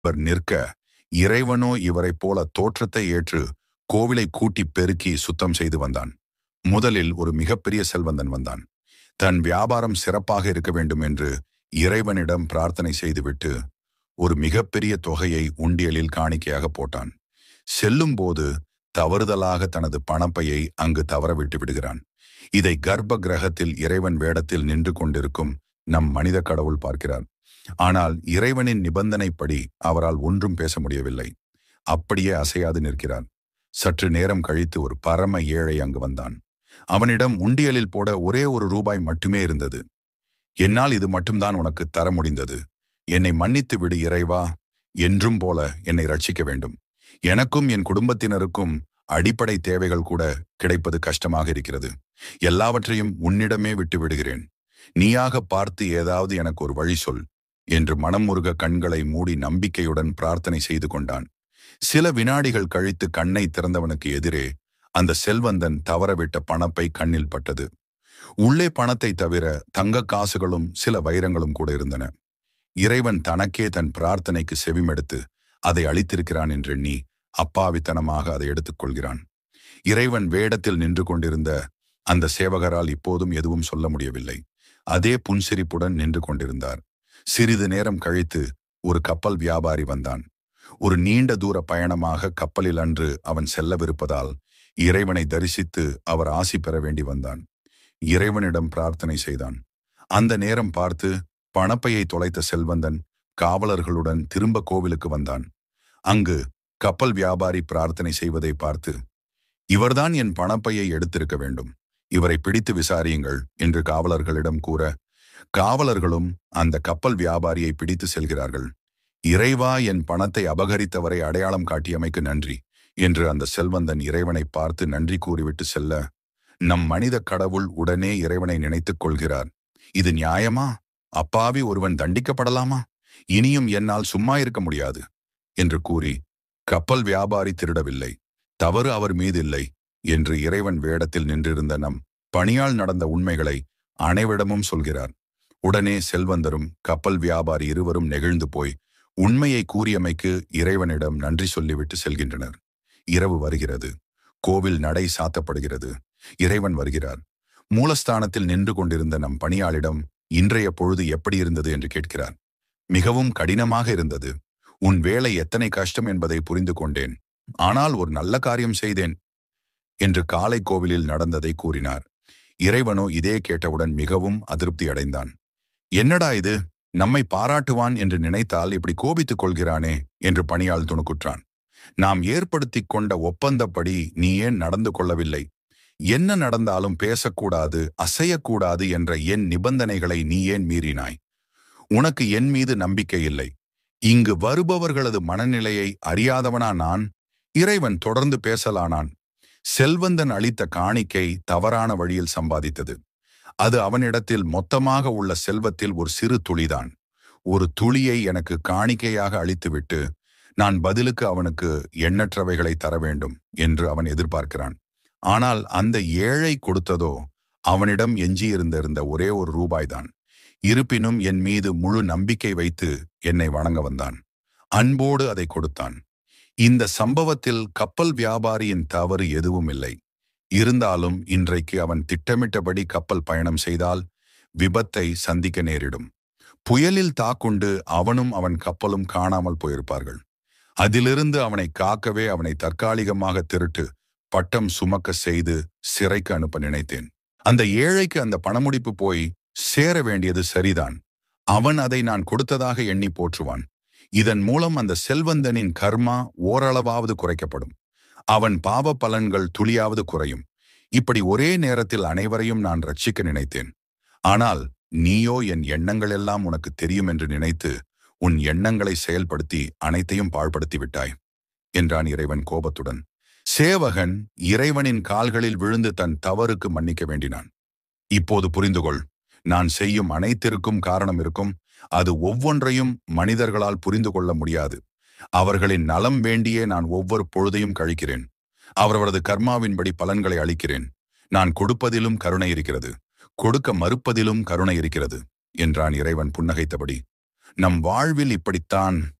இவர் நிற்க இறைவனோ இவரைப் போல தோற்றத்தை ஏற்று கோவிலை கூட்டி பெருக்கி சுத்தம் செய்து வந்தான் முதலில் ஒரு மிகப்பெரிய செல்வந்தன் வந்தான் தன் வியாபாரம் சிறப்பாக இருக்க வேண்டும் என்று இறைவனிடம் பிரார்த்தனை செய்துவிட்டு ஒரு மிகப்பெரிய தொகையை உண்டியலில் காணிக்கையாக போட்டான் செல்லும்போது தவறுதலாக தனது பணப்பையை அங்கு தவற விட்டு விடுகிறான் இதை கர்ப்ப கிரகத்தில் இறைவன் வேடத்தில் நின்று கொண்டிருக்கும் நம் மனித கடவுள் பார்க்கிறார் ஆனால் இறைவனின் நிபந்தனைப்படி அவரால் ஒன்றும் பேச முடியவில்லை அப்படியே அசையாது நிற்கிறார் சற்று நேரம் கழித்து ஒரு பரம ஏழை அங்கு வந்தான் அவனிடம் உண்டியலில் போட ஒரே ஒரு ரூபாய் மட்டுமே இருந்தது என்னால் இது மட்டும்தான் உனக்கு தர முடிந்தது என்னை மன்னித்து விடு இறைவா என்றும் போல என்னை ரட்சிக்க வேண்டும் எனக்கும் என் குடும்பத்தினருக்கும் அடிப்படை தேவைகள் கூட கிடைப்பது கஷ்டமாக இருக்கிறது எல்லாவற்றையும் உன்னிடமே விட்டு விடுகிறேன் நீயாக பார்த்து ஏதாவது எனக்கு ஒரு வழி சொல் என்று மனமுருக கண்களை மூடி நம்பிக்கையுடன் பிரார்த்தனை செய்து கொண்டான் சில வினாடிகள் கழித்து கண்ணை திறந்தவனுக்கு எதிரே அந்த செல்வந்தன் தவறவிட்ட பணப்பை கண்ணில் பட்டது உள்ளே பணத்தை தவிர தங்க காசுகளும் சில வைரங்களும் கூட இருந்தன இறைவன் தனக்கே தன் பிரார்த்தனைக்கு செவிமெடுத்து அதை அளித்திருக்கிறான் என்றெண்ணி அப்பாவித்தனமாக அதை எடுத்துக்கொள்கிறான் இறைவன் வேடத்தில் நின்று கொண்டிருந்த அந்த சேவகரால் இப்போதும் எதுவும் சொல்ல முடியவில்லை அதே புன்சிரிப்புடன் நின்று கொண்டிருந்தார் சிறிது நேரம் கழித்து ஒரு கப்பல் வியாபாரி வந்தான் ஒரு நீண்ட தூர பயணமாக கப்பலில் அன்று அவன் செல்லவிருப்பதால் இறைவனை தரிசித்து அவர் ஆசி பெற வேண்டி வந்தான் இறைவனிடம் பிரார்த்தனை செய்தான் அந்த நேரம் பார்த்து பணப்பையை தொலைத்த செல்வந்தன் காவலர்களுடன் திரும்ப கோவிலுக்கு வந்தான் அங்கு கப்பல் வியாபாரி பிரார்த்தனை செய்வதை பார்த்து இவர்தான் என் பணப்பையை எடுத்திருக்க வேண்டும் இவரை பிடித்து விசாரியுங்கள் என்று காவலர்களிடம் கூற காவலர்களும் அந்த கப்பல் வியாபாரியை பிடித்து செல்கிறார்கள் இறைவா என் பணத்தை அபகரித்தவரை அடையாளம் காட்டியமைக்கு நன்றி என்று அந்த செல்வந்தன் இறைவனை பார்த்து நன்றி கூறிவிட்டு செல்ல நம் மனித கடவுள் உடனே இறைவனை நினைத்துக் கொள்கிறார் இது நியாயமா அப்பாவி ஒருவன் தண்டிக்கப்படலாமா இனியும் என்னால் சும்மா இருக்க முடியாது என்று கூறி கப்பல் வியாபாரி திருடவில்லை தவறு அவர் மீது இல்லை என்று இறைவன் வேடத்தில் நின்றிருந்த நம் பணியால் நடந்த உண்மைகளை அனைவரிடமும் சொல்கிறார் உடனே செல்வந்தரும் கப்பல் வியாபாரி இருவரும் நெகிழ்ந்து போய் உண்மையை கூறியமைக்கு இறைவனிடம் நன்றி சொல்லிவிட்டு செல்கின்றனர் இரவு வருகிறது கோவில் நடை சாத்தப்படுகிறது இறைவன் வருகிறார் மூலஸ்தானத்தில் நின்று கொண்டிருந்த நம் பணியாளிடம் இன்றைய பொழுது எப்படி இருந்தது என்று கேட்கிறார் மிகவும் கடினமாக இருந்தது உன் வேலை எத்தனை கஷ்டம் என்பதை புரிந்து கொண்டேன் ஆனால் ஒரு நல்ல காரியம் செய்தேன் என்று காலை கோவிலில் நடந்ததை கூறினார் இறைவனோ இதே கேட்டவுடன் மிகவும் அதிருப்தி அடைந்தான் என்னடா இது நம்மை பாராட்டுவான் என்று நினைத்தால் இப்படி கோபித்துக் கொள்கிறானே என்று பணியாள் துணுக்குற்றான் நாம் ஏற்படுத்திக் கொண்ட ஒப்பந்தப்படி நீ ஏன் நடந்து கொள்ளவில்லை என்ன நடந்தாலும் பேசக்கூடாது அசையக்கூடாது என்ற என் நிபந்தனைகளை நீ ஏன் மீறினாய் உனக்கு என் மீது நம்பிக்கை இல்லை இங்கு வருபவர்களது மனநிலையை அறியாதவனா நான் இறைவன் தொடர்ந்து பேசலானான் செல்வந்தன் அளித்த காணிக்கை தவறான வழியில் சம்பாதித்தது அது அவனிடத்தில் மொத்தமாக உள்ள செல்வத்தில் ஒரு சிறு துளிதான் ஒரு துளியை எனக்கு காணிக்கையாக அளித்துவிட்டு நான் பதிலுக்கு அவனுக்கு எண்ணற்றவைகளை தர வேண்டும் என்று அவன் எதிர்பார்க்கிறான் ஆனால் அந்த ஏழை கொடுத்ததோ அவனிடம் எஞ்சியிருந்திருந்த ஒரே ஒரு ரூபாய்தான் இருப்பினும் என் மீது முழு நம்பிக்கை வைத்து என்னை வணங்க வந்தான் அன்போடு அதை கொடுத்தான் இந்த சம்பவத்தில் கப்பல் வியாபாரியின் தவறு எதுவும் இல்லை இருந்தாலும் இன்றைக்கு அவன் திட்டமிட்டபடி கப்பல் பயணம் செய்தால் விபத்தை சந்திக்க நேரிடும் புயலில் தாக்குண்டு அவனும் அவன் கப்பலும் காணாமல் போயிருப்பார்கள் அதிலிருந்து அவனை காக்கவே அவனை தற்காலிகமாக திருட்டு பட்டம் சுமக்க செய்து சிறைக்கு அனுப்ப நினைத்தேன் அந்த ஏழைக்கு அந்த பணமுடிப்பு போய் சேர வேண்டியது சரிதான் அவன் அதை நான் கொடுத்ததாக எண்ணி போற்றுவான் இதன் மூலம் அந்த செல்வந்தனின் கர்மா ஓரளவாவது குறைக்கப்படும் அவன் பாவ பலன்கள் துளியாவது குறையும் இப்படி ஒரே நேரத்தில் அனைவரையும் நான் ரட்சிக்க நினைத்தேன் ஆனால் நீயோ என் எண்ணங்கள் எல்லாம் உனக்கு தெரியும் என்று நினைத்து உன் எண்ணங்களை செயல்படுத்தி அனைத்தையும் பாழ்படுத்தி விட்டாய் என்றான் இறைவன் கோபத்துடன் சேவகன் இறைவனின் கால்களில் விழுந்து தன் தவறுக்கு மன்னிக்க வேண்டினான் இப்போது புரிந்துகொள் நான் செய்யும் அனைத்திற்கும் காரணம் இருக்கும் அது ஒவ்வொன்றையும் மனிதர்களால் புரிந்து கொள்ள முடியாது அவர்களின் நலம் வேண்டியே நான் ஒவ்வொரு பொழுதையும் கழிக்கிறேன் அவரவரது கர்மாவின்படி பலன்களை அளிக்கிறேன் நான் கொடுப்பதிலும் கருணை இருக்கிறது கொடுக்க மறுப்பதிலும் கருணை இருக்கிறது என்றான் இறைவன் புன்னகைத்தபடி நம் வாழ்வில் இப்படித்தான்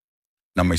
நம்மை